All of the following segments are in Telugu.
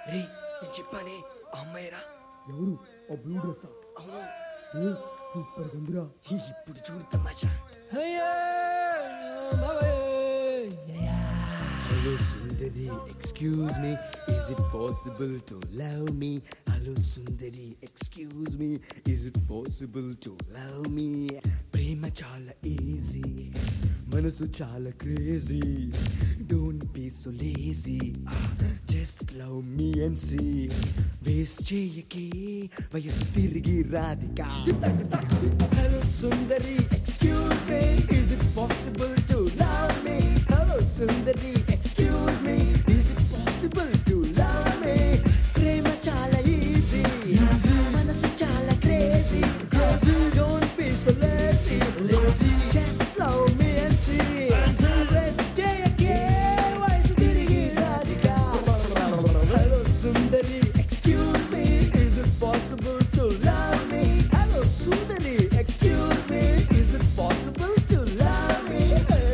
రే నేను చెప్పానే ఆ అమ్మాయిరా ఎవరు ఆ బ్లూ డ్రెస్ అవును ఏ సూపర్ ఉందిరా ఇప్పుడు చూడు తమాషా Hello, Sundari. Excuse me. Is it possible to love me? Hello, Sundari. Excuse me. Is it possible to love me? ప్రేమ చాలా ఈజీ మనసు చాలా crazy don't be so lazy just love me and see waste చేయకే వయసు తిరిగి రాధిక హలో సుందరి excuse me is it possible to love me hello సుందరి excuse me is it possible to love me ప్రేమ చాలా ఈజీ మనసు చాలా crazy don't be so lazy just love me and see rest చేయకే వయసు తిరిగి రాధిక హలో సుందరి excuse me is it possible to love me hello సుందరి excuse me is it possible to love me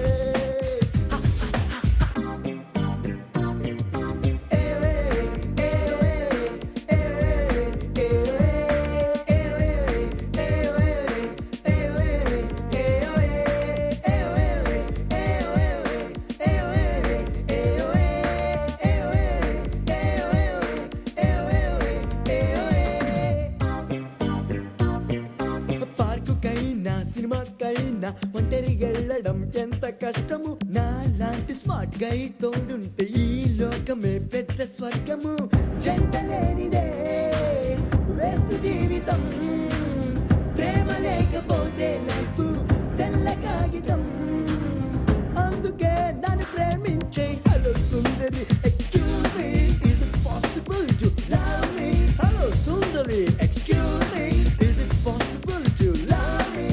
పార్కుకైనా సినిమాకైనా ఒంటరి వెళ్ళడం ఎంత కష్టము నా లాంటి స్మార్ట్ గై తోడుంటే ఈ లోకమే పెద్ద స్వర్గము జంట లేనిదే వేస్ట్ జీవితం ప్రేమ లేకపోతే లైఫ్ తెల్ల కాగితం అందుకే నన్ను ప్రేమించే హలో సుందరి excuse me is it possible to love me hello సుందరి excuse me is it possible to love me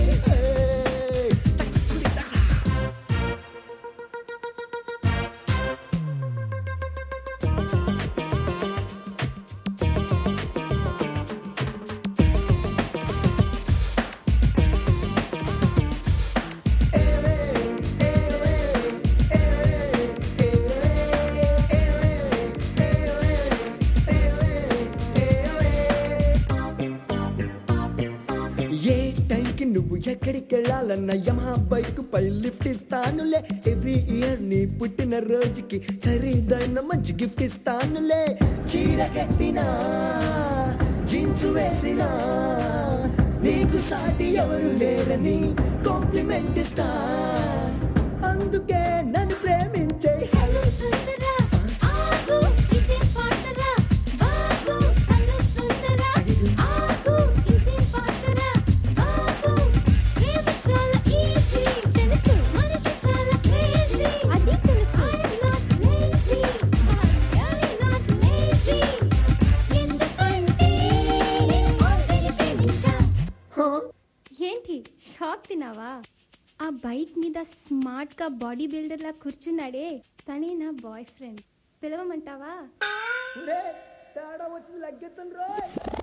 ఏ టైంకి నువ్వు ఎక్కడికి వెళ్ళాలన్న యమహా బైక్ పై లిఫ్ట్ ఇస్తానులే ఎవ్రీ ఇయర్ నీ పుట్టిన రోజుకి ఖరీదైన మంచి గిఫ్ట్ ఇస్తానులే చీర కట్టినా జీన్స్ వేసినా నీకు సాటి ఎవరు లేరని కాంప్లిమెంట్ ఇస్తా అందుకే నన్ను ప్రేమించే హలో సుందరా ఆగు ఇది పాటరా బాగు హలో సుందరా ఆగు ఇది పాటరా బాగు ప్రేమ చాలా ఈజీ తెలుసు మనసు చాలా క్రేజీ అది తెలుసు I'm not lazy I'm not lazy ఎందుకంటే ఆల్రెడీ ప్రేమించా ఏంటి షాక్ తినావా ఆ బైక్ మీద స్మార్ట్ గా బాడీ బిల్డర్ లా కూర్చున్నాడే తనే నా బాయ్ ఫ్రెండ్ పిలవమంటావా తేడా వచ్చింది లగ్గెత్తండి రోయ్